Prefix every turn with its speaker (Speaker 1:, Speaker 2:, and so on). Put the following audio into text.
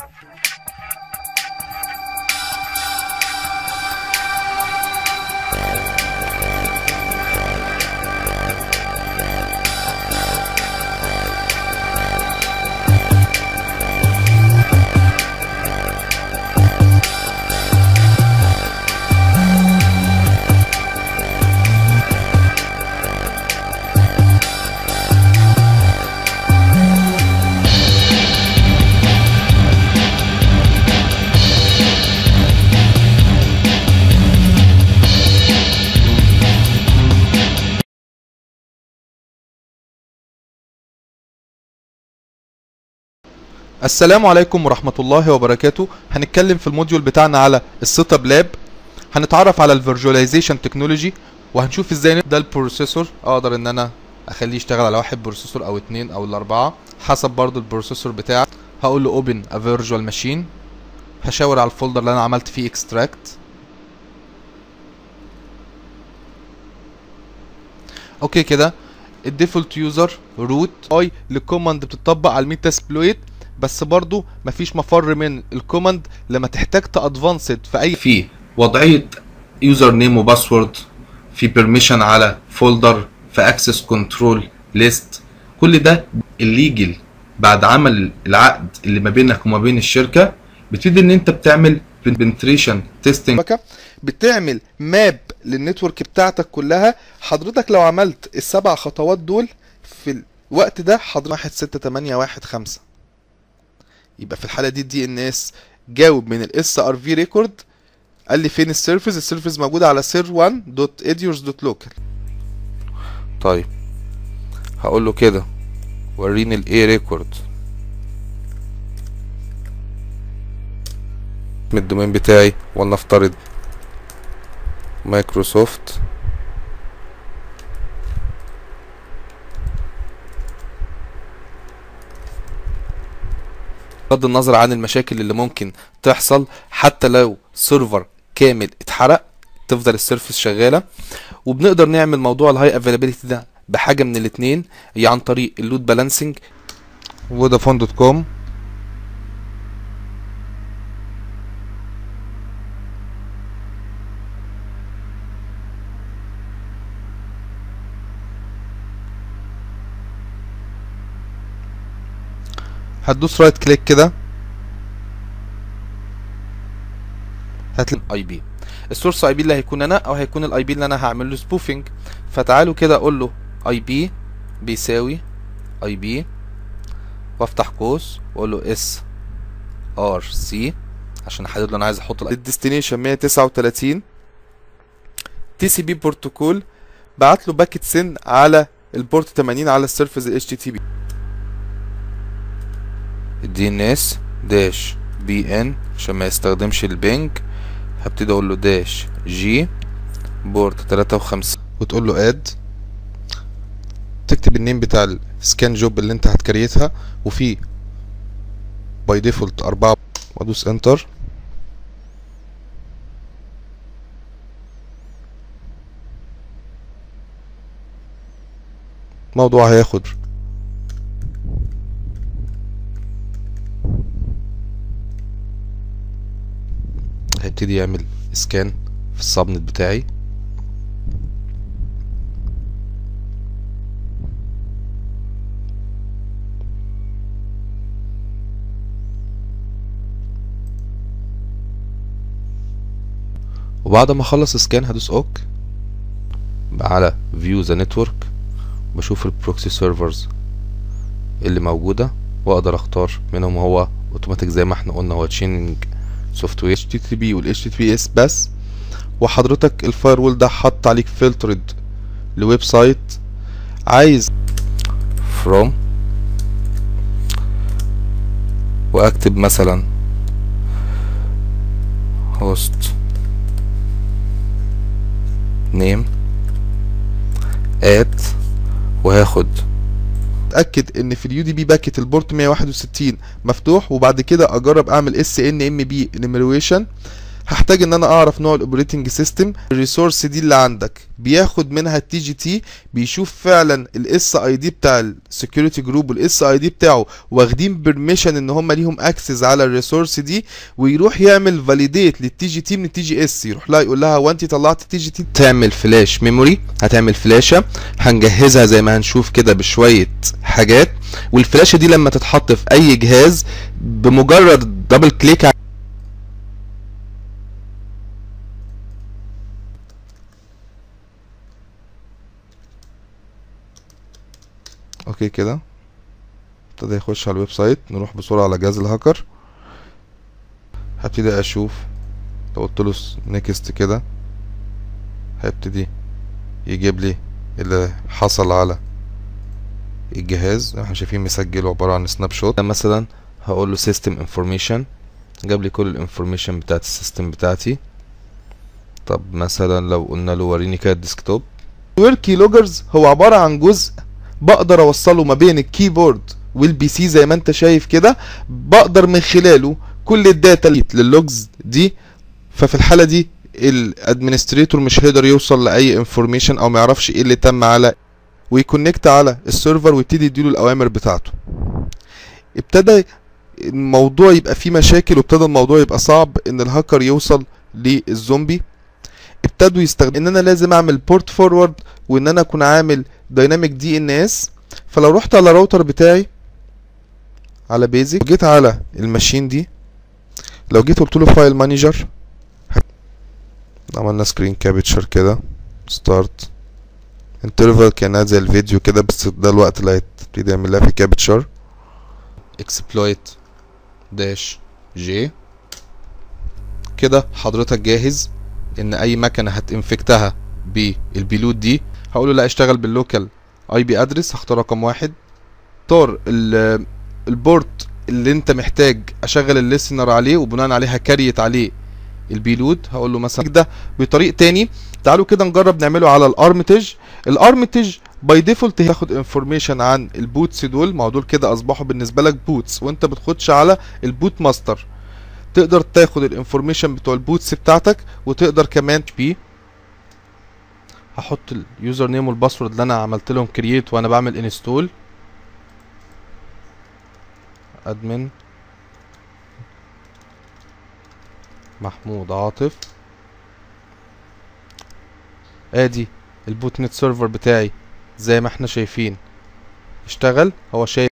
Speaker 1: السلام عليكم ورحمة الله وبركاته هنتكلم في الموديول بتاعنا على السيت اب لاب هنتعرف على الفيرجواليزيشن تكنولوجي وهنشوف ازاي ده البروسيسور اقدر ان انا اخليه يشتغل على واحد بروسيسور او اتنين او الاربعة حسب برضو البروسيسور بتاعك هقول له اوبن ا فيرجوال ماشين هشاور على الفولدر اللي انا عملت فيه اكستراكت اوكي كده الديفولت يوزر روت اي للكوماند بتطبق على الميتا سبلويت بس برضو مفيش مفر من الكوماند لما تحتاج تادفانسد في اي
Speaker 2: في وضعية يوزر نيم وباسورد في بيرميشن على فولدر في اكسس كنترول ليست كل ده الليجل بعد عمل العقد اللي ما بينك وما بين الشركة بتبتدي ان انت بتعمل بنتريشن تيستنج
Speaker 1: شبكه بتعمل ماب للنتورك بتاعتك كلها حضرتك لو عملت السبع خطوات دول في الوقت ده حضرتك واحد ستة تمانية واحد خمسة يبقى في الحالة دي الدي ان اس جاوب من الاس ار في ريكورد قال لي فين السيرفيس السيرفيس موجودة على سير 1 دوت اديورز دوت لوكال
Speaker 2: طيب هقول له كده وريني الاي ريكورد من الدومين بتاعي ولنفترض مايكروسوفت
Speaker 1: بغض النظر عن المشاكل اللي ممكن تحصل حتى لو سيرفر كامل اتحرق تفضل السيرفيس شغاله وبنقدر نعمل موضوع الهاي افيلابيلتي ده بحاجه من الاثنين هي عن طريق اللود بالانسنج
Speaker 2: فودافون دوت كوم
Speaker 1: هتدوس رايت كليك كده هتلاقي اي بي السورس اي بي اللي هيكون انا او هيكون الاي بي اللي انا هعمل له سبوفنج فتعالوا كده اقول له اي بي بيساوي اي بي وافتح قوس واقول له اس ار سي عشان احدد له انا عايز احط الديستنيشن 139 تي سي بي بروتوكول بعت له باكيت سن على البورت 80 على السيرفيس ال HTTP
Speaker 2: الدي ان اس داش بي ان عشان ما يستخدمش البنج هبتدي اقول له داش جي بورت 53
Speaker 1: وتقول له اد تكتب النيم بتاع السكان جوب اللي انت هتكريتها وفي باي ديفولت أربعة وادوس انتر الموضوع هياخد هيبتدي يعمل سكان في السبنت بتاعي وبعد ما اخلص سكان هدوس اوك على فيو ذا نتورك بشوف البروكسي سيرفرز اللي موجوده واقدر اختار منهم هو اوتوماتيك زي ما احنا قلنا هو تشينج سوفت وير اتش تي تي بي والاتش تي بي اس بس وحضرتك الفاير ده حط عليك فلترد لويب سايت عايز
Speaker 2: from واكتب مثلا host name at وهاخد
Speaker 1: اتاكد ان في اليو دي بي باكيت البورت 161 مفتوح وبعد كده اجرب اعمل اس ان ام بي انيميرويشن هحتاج ان انا اعرف نوع الاوبريتنج سيستم الريسورس دي اللي عندك بياخد منها التي جي تي بيشوف فعلا الاس اي دي بتاع السكيورتي جروب والاس اي دي بتاعه واخدين بيرميشن ان هم ليهم اكسس على الريسورس دي ويروح يعمل فاليديت للتي جي تي من التي جي اس يروح لها يقول لها هو انت طلعت التي جي تي تعمل فلاش ميموري هتعمل فلاشه هنجهزها زي ما هنشوف كده بشويه حاجات والفلاشه دي لما تتحط في اي جهاز بمجرد دبل كليك اوكي كده ابتدى يخش على الويب سايت نروح بسرعه على جهاز الهاكر هبتدي اشوف لو قلت له نيكست كده هيبتدي يجيب لي اللي حصل على الجهاز احنا شايفين مسجله عباره عن سناب شوت مثلا هقول له سيستم انفورميشن جاب لي كل الانفورميشن بتاعت السيستم بتاعتي طب مثلا لو قلنا له وريني كده الديسكتوب ويركي لوجرز هو عباره عن جزء بقدر اوصله ما بين الكيبورد والبي سي زي ما انت شايف كده بقدر من خلاله كل الداتا لللوجز دي ففي الحاله دي الادمنستريتور مش هيقدر يوصل لاي انفورميشن او ما يعرفش ايه اللي تم على ويكونكت على السيرفر ويبتدي يديله الاوامر بتاعته ابتدى الموضوع يبقى فيه مشاكل وابتدى الموضوع يبقى صعب ان الهاكر يوصل للزومبي ابتدوا يستخدموا ان انا لازم اعمل بورت فورورد وان انا اكون عامل دايناميك دي ان اس فلو رحت على الراوتر بتاعي على بيزك جيت على الماشين دي لو جيت قلت له فايل مانجر عملنا سكرين كابتشر كده ستارت انترفال كانها زي الفيديو كده بس ده الوقت اللي هيبتدي يعمل لها في كابتشر اكسبلويت داش جي كده حضرتك جاهز ان اي مكنه هتنفكتها بالبيلود دي هقول له لا اشتغل باللوكال اي بي ادرس هختار رقم واحد اختار البورت اللي انت محتاج اشغل الليسنر عليه وبناء عليه هكريت عليه البيلود هقول له مثلا ده بطريق تاني تعالوا كده نجرب نعمله على الارمتج الارمتج باي ديفولت هياخد انفورميشن عن البوتس دول ما هو دول كده اصبحوا بالنسبه لك بوتس وانت بتخش على البوت ماستر تقدر تاخد الانفورميشن بتوع البوتس بتاعتك وتقدر كمان بي هحط اليوزر نيم والباسورد اللي انا عملت لهم كرييت وانا بعمل انستول ادمن محمود عاطف ادي البوت نت سيرفر بتاعي زي ما احنا شايفين اشتغل هو شايف